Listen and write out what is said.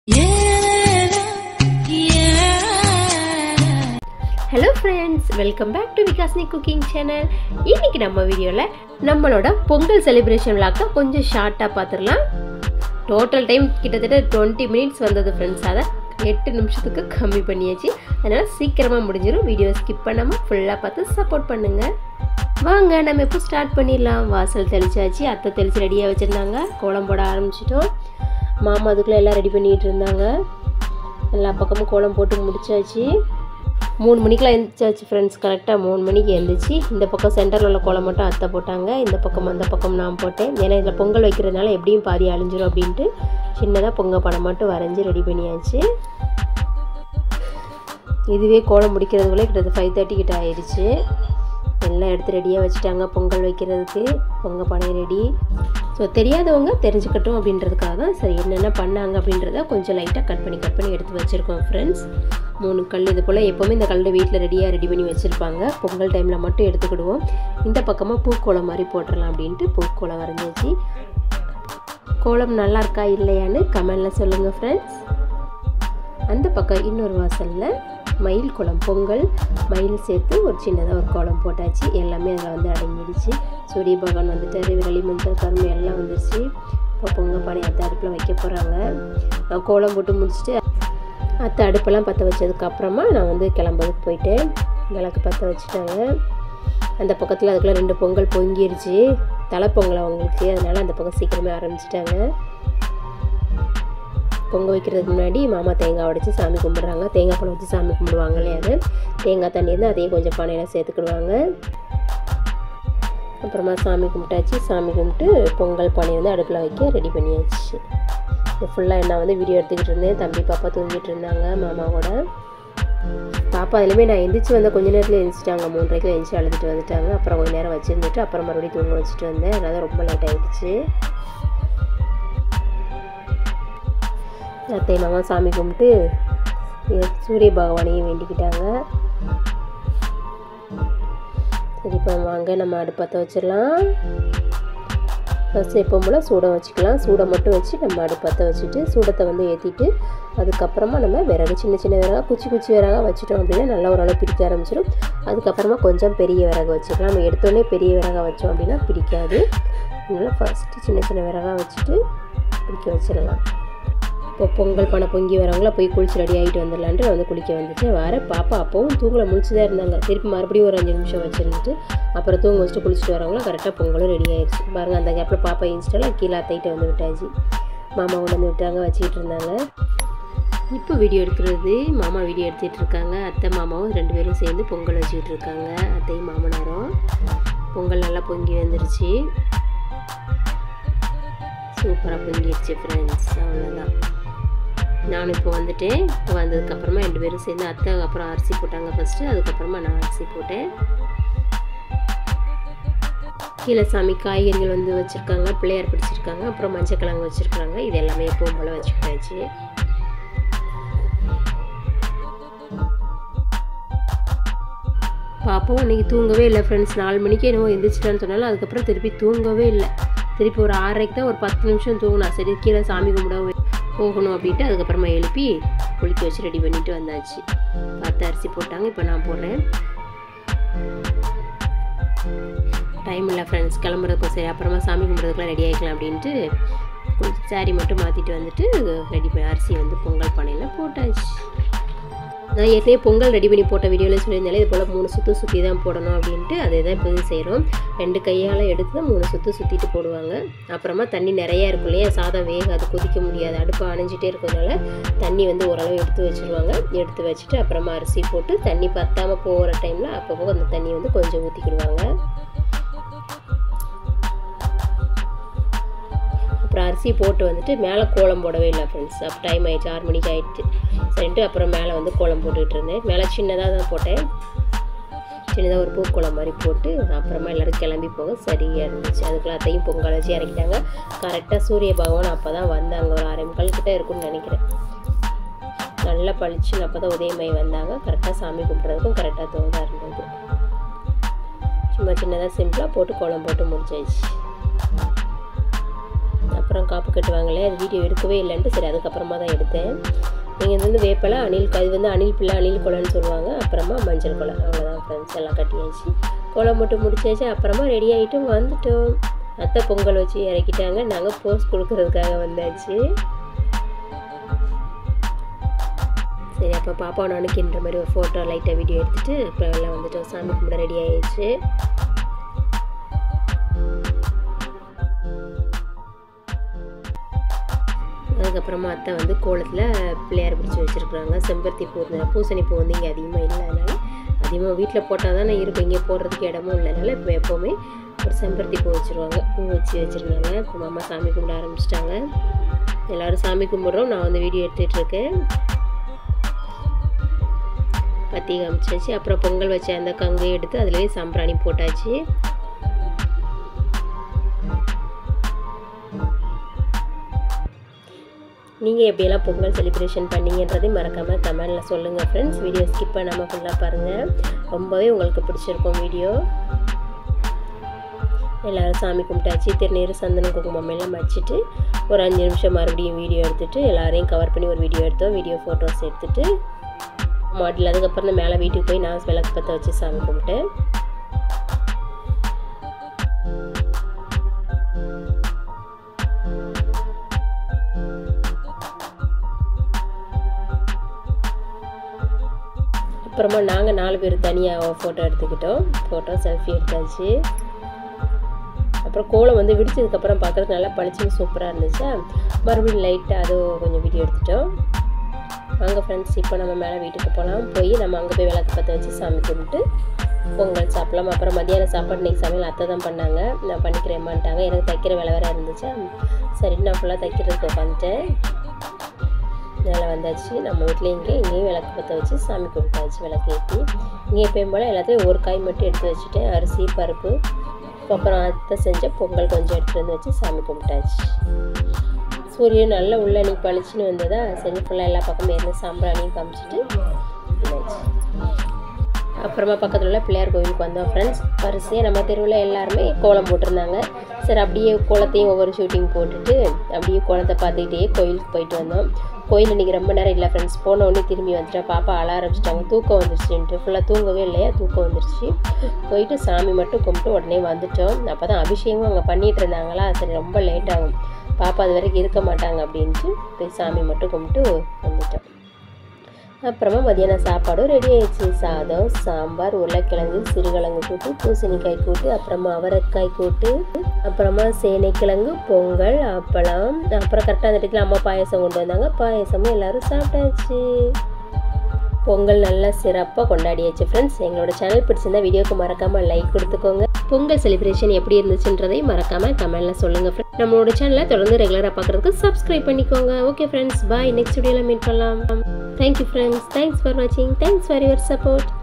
hello friends welcome back to Vikasni cooking channel இன்னைக்கு நம்ம வீடியோவில் நம்மளோட பொங்கல் செலிப்ரேஷன் விளாக்க கொஞ்சம் ஷார்ட்டாக பார்த்துடலாம் டோட்டல் டைம் கிட்டத்தட்ட டுவெண்ட்டி மினிட்ஸ் வந்தது ஃப்ரெண்ட்ஸ் அதை எட்டு நிமிஷத்துக்கு கம்மி பண்ணியாச்சு அதனால் சீக்கிரமாக முடிஞ்சிடும் வீடியோ ஸ்கிப் பண்ணாமல் ஃபுல்லாக பார்த்து சப்போர்ட் பண்ணுங்கள் வாங்க நம்ம இப்போ ஸ்டார்ட் பண்ணிடலாம் வாசல் தெளிச்சாச்சு அத்தை தெளித்து ரெடியாக வச்சுருந்தாங்க கோலம் போட ஆரம்பிச்சிட்டோம் மாமா அதுக்குள்ளே எல்லாம் ரெடி பண்ணிகிட்டு இருந்தாங்க எல்லா பக்கமும் கோலம் போட்டு முடிச்சாச்சு மூணு மணிக்கெலாம் எழுந்திரிச்சாச்சு ஃப்ரெண்ட்ஸ் கரெக்டாக மூணு மணிக்கு எழுந்திரிச்சு இந்த பக்கம் சென்டரில் உள்ள கோலம் மட்டும் அத்தை போட்டாங்க இந்த பக்கம் அந்த பக்கம் நான் போட்டேன் ஏன்னா இதில் பொங்கல் வைக்கிறதுனால எப்படியும் பாதி அழிஞ்சிரும் அப்படின்ட்டு சின்னதாக பொங்கல் படம் மட்டும் வரைஞ்சி ரெடி பண்ணியாச்சு இதுவே கோலம் முடிக்கிறதுக்குள்ளே கிட்டத்தட்ட ஃபைவ் தேர்ட்டி கிட்ட ஆயிடுச்சு எல்லாம் எடுத்து ரெடியாக வச்சுட்டாங்க பொங்கல் வைக்கிறதுக்கு பொங்கல் பானை ரெடி ஸோ தெரியாதவங்க தெரிஞ்சுக்கட்டும் அப்படின்றதுக்காக தான் சரி என்னென்ன பண்ணாங்க அப்படின்றத கொஞ்சம் லைட்டாக கட் பண்ணி கட் பண்ணி எடுத்து வச்சுருக்கோம் ஃப்ரெண்ட்ஸ் மூணு கல் இது போல் எப்போவுமே இந்த கல் வீட்டில் ரெடியாக ரெடி பண்ணி வச்சுருப்பாங்க பொங்கல் டைமில் மட்டும் எடுத்துக்கிடுவோம் இந்த பக்கமாக பூக்கோலம் மாதிரி போட்டுடலாம் அப்படின்ட்டு பூக்கோலம் வரைஞ்சாச்சு கோலம் நல்லா இருக்கா இல்லையான்னு கமெண்டில் சொல்லுங்கள் ஃப்ரெண்ட்ஸ் அந்த பக்கம் இன்னொரு வாசலில் மயில் குளம் பொங்கல் மயில் சேர்த்து ஒரு சின்னதாக ஒரு கோலம் போட்டாச்சு எல்லாமே அதில் வந்து அடங்கிடுச்சு சூரிய பகவான் வந்துட்டார் விரலி மஞ்சள் கரும்பு எல்லாம் வந்துருச்சு இப்போ பொங்கல் பானை அத்தை அடுப்பில் வைக்க போகிறாங்க நான் கோலம் போட்டு முடிச்சுட்டு அத்தை அடுப்பெல்லாம் பற்ற வச்சதுக்கு அப்புறமா நான் வந்து கிளம்புறதுக்கு போயிட்டேன் விளக்கு பற்ற வச்சுட்டாங்க அந்த பக்கத்தில் அதுக்குள்ளே ரெண்டு பொங்கல் பொங்கிருச்சு தலைப்பொங்கல் அவங்களுக்கு அதனால் அந்த பக்கம் சீக்கிரமே ஆரம்பிச்சிட்டாங்க பொங்க வைக்கிறதுக்கு முன்னாடி மாமா தேங்காய் உடைச்சி சாமி கும்பிட்றாங்க தேங்காய் பழம் வச்சு சாமி கும்பிடுவாங்க இல்லையா அது தேங்காய் தண்ணி இருந்து அதையும் கொஞ்சம் பானையில் சேர்த்துக்கிடுவாங்க அப்புறமா சாமி கும்பிட்டாச்சு சாமி கும்பிட்டு பொங்கல் பானை வந்து அடுப்பில் வைக்க ரெடி பண்ணியாச்சு இது ஃபுல்லாக நான் வந்து வீடியோ எடுத்துக்கிட்டு இருந்தேன் தம்பி பாப்பா தூங்கிட்டு இருந்தாங்க மாமாவோட பாப்பா அதுலேயுமே நான் எந்திரிச்சு வந்த கொஞ்ச நேரத்தில் எழுந்திரிச்சிட்டாங்க மூன்றரைக்கு எழுந்திரிச்சு அழுதுட்டு வந்துட்டாங்க அப்புறம் கொஞ்ச நேரம் வச்சுருந்துட்டு அப்புறம் மறுபடியும் தூங்க வச்சுட்டு வந்தேன் அதனால் ரொம்ப லேட் ஆகிடுச்சு அத்தை மாமா சாமி கும்பிட்டு சூரிய பகவானையும் வேண்டிக்கிட்டாங்க சரி இப்போ வாங்க நம்ம அடுப்பத்தை வச்சிடலாம் ஃபஸ்ட்டு எப்போ போல் சூடம் வச்சுக்கலாம் சூடை மட்டும் வச்சு நம்ம அடுப்பத்தை வச்சுட்டு சூடத்தை வந்து ஏற்றிட்டு அதுக்கப்புறமா நம்ம விறகு சின்ன சின்ன விறகா குச்சி குச்சி விறகா வச்சுட்டோம் அப்படின்னா நல்லா ஓரளவு பிடிக்க ஆரம்பிச்சிடும் அதுக்கப்புறமா கொஞ்சம் பெரிய விறகு வச்சுக்கலாம் நம்ம எடுத்தோடனே பெரிய விறகா வச்சோம் அப்படின்னா பிடிக்காது அதனால் ஃபஸ்ட்டு சின்ன சின்ன விறகா வச்சுட்டு பிடிக்க வச்சிடலாம் இப்போ பொங்கல் பண்ண பொங்கி வரவங்கள போய் குளிச்சு ரெடி ஆகிட்டு வந்துடலான்ட்டு நான் வந்து குளிக்க வந்துச்சு வர பாப்பா அப்போவும் தூங்கலை முடிச்சு தான் இருந்தாங்க திருப்பி மறுபடியும் ஒரு அஞ்சு நிமிஷம் வச்சுருந்துட்டு அப்புறம் தூங்க வச்சுட்டு குளிச்சுட்டு வரவங்களும் கரெக்டாக பொங்கலும் ரெடி ஆயிடுச்சு பாருங்கள் அந்த கேப்பில் பாப்பா இன்ஸ்டாவில் கீழே அத்தைகிட்ட வந்து விட்டாச்சு மாமா கொண்டு வந்து விட்டாங்க வச்சுக்கிட்டு இருந்தாங்க இப்போ வீடியோ எடுக்கிறது மாமா வீடியோ எடுத்துகிட்டு இருக்காங்க அத்தை மாமாவும் ரெண்டு பேரும் சேர்ந்து பொங்கல் வச்சுக்கிட்டு இருக்காங்க அத்தையும் மாமனாரும் பொங்கல் நல்லா பொங்கி வந்துருச்சு சூப்பராக பொங்கிடுச்சு ஃப்ரெண்ட்ஸ் அவ்வளோதான் நானும் இப்போ வந்துட்டேன் இப்போ வந்ததுக்கப்புறமா ரெண்டு பேரும் சேர்ந்து அத்தை அப்புறம் அரிசி போட்டாங்க ஃபஸ்ட்டு அதுக்கப்புறமா நான் அரிசி போட்டேன் கீழே சாமி காய்கறிகள் வந்து வச்சுருக்காங்க பிள்ளையார் பிடிச்சிருக்காங்க அப்புறம் மஞ்சள் கிழங்கு வச்சுருக்காங்க இது எல்லாமே எப்பவும் போல் வச்சுக்கிட்டாச்சு பாப்பாவும் இன்றைக்கி தூங்கவே இல்லை ஃப்ரெண்ட்ஸ் நாலு மணிக்கு என்னவோ எந்திரிச்சிட்டான்னு சொன்னாலும் அதுக்கப்புறம் திருப்பி தூங்கவே இல்லை திருப்பி ஒரு ஆறரைக்கு தான் ஒரு பத்து நிமிஷம் தூங்கினா சரி கீழே சாமி கும்பிட போகணும் அப்படின்ட்டு அதுக்கப்புறமா எழுப்பி குளிக்க வச்சு ரெடி பண்ணிட்டு வந்தாச்சு பார்த்து அரிசி போட்டாங்க இப்போ நான் போடுறேன் டைம் இல்லை ஃப்ரெண்ட்ஸ் கிளம்புறதுக்கும் சரி அப்புறமா சாமி கும்பிட்றதுக்குலாம் ரெடி ஆகிக்கலாம் அப்படின்ட்டு கொஞ்சம் சாரி மட்டும் மாற்றிட்டு வந்துட்டு ரெடி பண்ணி அரிசி வந்து பொங்கல் பானையில் போட்டாச்சு நான் ஏற்கனவே பொங்கல் ரெடி பண்ணி போட்ட வீடியோவில் சொல்லியிருந்தாலே இது போல் மூணு சுற்று சுற்றி தான் போடணும் அப்படின்ட்டு அதே தான் இப்போ செய்கிறோம் ரெண்டு கையால் எடுத்து தான் மூணு சுற்று சுற்றிட்டு போடுவாங்க அப்புறமா தண்ணி நிறையா இருக்கும் இல்லையா சாதம் வேகாது கொதிக்க முடியாது அடுப்பு அணைஞ்சிட்டே இருக்கிறதுனால தண்ணி வந்து ஓரளவு எடுத்து வச்சுருவாங்க எடுத்து வச்சுட்டு அப்புறமா அரிசி போட்டு தண்ணி பத்தாமல் போகிற டைமில் அப்பப்போ அந்த தண்ணி வந்து கொஞ்சம் ஊற்றிக்கிடுவாங்க அப்புறம் அரிசி போட்டு வந்துட்டு மேலே கோலம் போடவே இல்லை ஃப்ரெண்ட்ஸ் அப்போ டைம் ஆயிடுச்சு ஆறு மணிக்கு ஆயிடுச்சு சரின்ட்டு அப்புறம் மேலே வந்து கோலம் போட்டுக்கிட்டு இருந்தேன் மேலே சின்னதாக தான் போட்டேன் சின்னதாக ஒரு பூக்கோலம் மாதிரி போட்டு அப்புறமா எல்லோரும் கிளம்பி போக சரியாக இருந்துச்சு அதுக்குள்ள அத்தையும் பொங்கல் வச்சு இறக்கிட்டாங்க கரெக்டாக சூரிய பகவான் அப்போ தான் வந்தாங்க ஒரு அரை முக்கால் கிட்டே இருக்கும்னு நினைக்கிறேன் நல்லா பளிச்சுன்னு அப்போ தான் உதயமாயி வந்தாங்க கரெக்டாக சாமி கும்பிட்றதுக்கும் கரெக்டாக தோதாக இருந்தது சும்மா சின்னதாக சிம்பிளாக போட்டு கோலம் போட்டு முடிச்சாச்சு அப்புறம் காப்பு கட்டுவாங்களே அது வீடியோ எடுக்கவே இல்லைன்ட்டு சரி அதுக்கப்புறமா தான் எடுத்தேன் நீங்கள் இது வந்து வேப்பலை அணில் அது வந்து அணில் பிள்ளை அணில் குலைன்னு சொல்லுவாங்க அப்புறமா மஞ்சள் குலை அவ்வளோதான் ஃப்ரெண்ட்ஸ் எல்லாம் கட்டியாச்சு கோலம் போட்டு முடிச்சாச்சு அப்புறமா ரெடி ஆகிட்டு வந்துட்டோம் அத்தை பொங்கல் வச்சு இறக்கிட்டாங்க நாங்கள் போஸ்ட் கொடுக்கறதுக்காக வந்தாச்சு சரி அப்போ பாப்பா நானுக்குன்ற மாதிரி ஒரு ஃபோட்டோ லைட்டாக வீடியோ எடுத்துகிட்டு அப்புறம் எல்லாம் வந்துட்டோம் சாமி கும்பிட ரெடி ஆயிடுச்சு அதுக்கப்புறமா அத்தை வந்து கோலத்தில் பிள்ளையார் பிடிச்சி வச்சுருக்குறாங்க செம்பருத்தி பூ இருந்தது பூசணி பூ வந்து இங்கே அதிகமாக இல்லை அதனால் அதிகமாக வீட்டில் போட்டால் தானே இருக்கும் இங்கே போடுறதுக்கு இடமும் இல்லைனால இப்போ எப்போவுமே ஒரு செம்பருத்தி பூ வச்சுருவாங்க பூ வச்சு வச்சுருந்தாங்க இப்போ மாமா சாமி கும்பிட ஆரம்பிச்சிட்டாங்க எல்லோரும் சாமி கும்பிட்றோம் நான் வந்து வீடியோ எடுத்துகிட்ருக்கேன் பத்தி காமிச்சாச்சு அப்புறம் பொங்கல் வச்ச அந்த கங்கு எடுத்து அதுலேயே சாம்பிராணி போட்டாச்சு நீங்கள் எப்படியெல்லாம் பொங்கல் செலிப்ரேஷன் பண்ணீங்கன்றதையும் மறக்காமல் கமெண்டில் சொல்லுங்கள் ஃப்ரெண்ட்ஸ் வீடியோ ஸ்கிப் பண்ணாமல் ஃபுல்லாக பாருங்கள் ரொம்பவே உங்களுக்கு பிடிச்சிருக்கும் வீடியோ எல்லோரும் சாமி கும்பிட்டாச்சு திருநீர் சந்தனம் குங்குமம் எல்லாம் வச்சுட்டு ஒரு அஞ்சு நிமிஷம் மறுபடியும் வீடியோ எடுத்துகிட்டு எல்லாரையும் கவர் பண்ணி ஒரு வீடியோ எடுத்தோம் வீடியோ ஃபோட்டோஸ் எடுத்துகிட்டு மாடல் அதுக்கப்புறம் தான் மேலே வீட்டுக்கு போய் நான் விளக்கு பற்ற வச்சு சாமி கும்பிட்டேன் அப்புறமா நாங்கள் நாலு பேர் தனியாக ஃபோட்டோ எடுத்துக்கிட்டோம் ஃபோட்டோ செல்ஃபி எடுத்தாச்சு அப்புறம் கோலம் வந்து விடிச்சதுக்கப்புறம் பார்க்குறது நல்லா பளிச்சுன்னு சூப்பராக இருந்துச்சா மறுபடியும் லைட்டாக அது கொஞ்சம் வீடியோ எடுத்துட்டோம் வாங்க ஃப்ரெண்ட்ஸ் இப்போ நம்ம மேலே வீட்டுக்கு போகலாம் போய் நம்ம அங்கே போய் விளக்கு பற்ற வச்சு சாமி கும்பிட்டு பொங்கல் சாப்பிடலாம் அப்புறம் மத்தியானம் சாப்பாடு இன்றைக்கி சமையல் அத்தை தான் பண்ணாங்க நான் பண்ணிக்கிறேம்மான்ட்டாங்க எனக்கு தைக்கிற வேலை வேறு இருந்துச்சா சரி நான் ஃபுல்லாக தைக்கிறதுக்கு உட்காந்துட்டேன் மேலே வந்தாச்சு நம்ம வீட்டில் இங்கே இங்கேயும் விளக்கு பற்ற வச்சு சாமி கும்பிட்டாச்சு விளக்கு ஏற்றி இங்கே எப்பயும் போல் எல்லாத்தையும் ஒரு காய் மட்டும் எடுத்து வச்சுட்டேன் அரிசி பருப்பு அப்புறம் அத்தை செஞ்ச பொங்கல் கொஞ்சம் எடுத்துகிட்டு வந்து வச்சு சாமி கும்பிட்டாச்சு சூரியன் நல்லா உள்ள அன்னைக்கு பளிச்சுன்னு வந்ததா சரி ஃபுல்லாக எல்லா பக்கமும் இருந்து சாம்பிராணியும் காமிச்சிட்டு அப்புறமா பக்கத்தில் உள்ள பிள்ளையார் கோவிலுக்கு வந்தோம் ஃப்ரெண்ட்ஸ் வரிசையாக நம்ம தெருவில் எல்லாருமே கோலம் போட்டிருந்தாங்க சரி அப்படியே கோலத்தையும் ஒவ்வொரு ஷூட்டிங் போட்டுட்டு அப்படியே கோலத்தை பார்த்துக்கிட்டே கோயிலுக்கு போயிட்டு வந்தோம் கோயில் இன்றைக்கி ரொம்ப நேரம் இல்லை ஃப்ரெண்ட்ஸ் போன உடனே திரும்பி வந்துட்டா பாப்பா அழ ஆரம்பிச்சிட்டாங்க தூக்கம் வந்துருச்சுன்ட்டு ஃபுல்லாக தூங்கவே இல்லையா தூக்கம் வந்துருச்சு போயிட்டு சாமி மட்டும் கும்பிட்டு உடனே வந்துட்டோம் அப்போ தான் அபிஷேகம் அங்கே பண்ணிகிட்டு இருந்தாங்களா சரி ரொம்ப லேட் ஆகும் பாப்பா அது வரைக்கும் இருக்க மாட்டாங்க அப்படின்ட்டு போய் சாமி மட்டும் கும்பிட்டு வந்துட்டோம் அப்புறமா மதியானம் சாப்பாடும் ரெடி ஆயிடுச்சு சாதம் சாம்பார் உருளைக்கிழங்கு சிறுகிழங்கு கூட்டு பூசணிக்காய் கூட்டு அப்புறமா அவரைக்காய் கூட்டு அப்புறமா சேனைக்கிழங்கு பொங்கல் அப்பளம் அப்புறம் கரெக்டாக அந்த இடத்துல அம்மா பாயசம் கொண்டு வந்தாங்க பாயசமும் எல்லோரும் சாப்பிட்டாச்சு பொங்கல் நல்லா சிறப்பாக கொண்டாடியாச்சு ஃப்ரெண்ட்ஸ் எங்களோட சேனல் பிடிச்சிருந்தா வீடியோக்கு மறக்காமல் லைக் கொடுத்துக்கோங்க பொங்கல் செலிப்ரேஷன் எப்படி இருந்துச்சுன்றதை மறக்காமல் கமெண்டில் சொல்லுங்கள் ஃப்ரெண்ட்ஸ் நம்மளோட சேனலை தொடர்ந்து ரெகுலராக பார்க்குறதுக்கு சப்ஸ்கிரைப் பண்ணிக்கோங்க ஓகே ஃப்ரெண்ட்ஸ் பாய் நெக்ஸ்ட் வீடியோவில் மீட் பண்ணலாம் தேங்க்யூ ஃப்ரெண்ட்ஸ் தேங்க்ஸ் ஃபார் வாட்சிங் தேங்க்ஸ் ஃபார் யுவர் சப்போர்ட்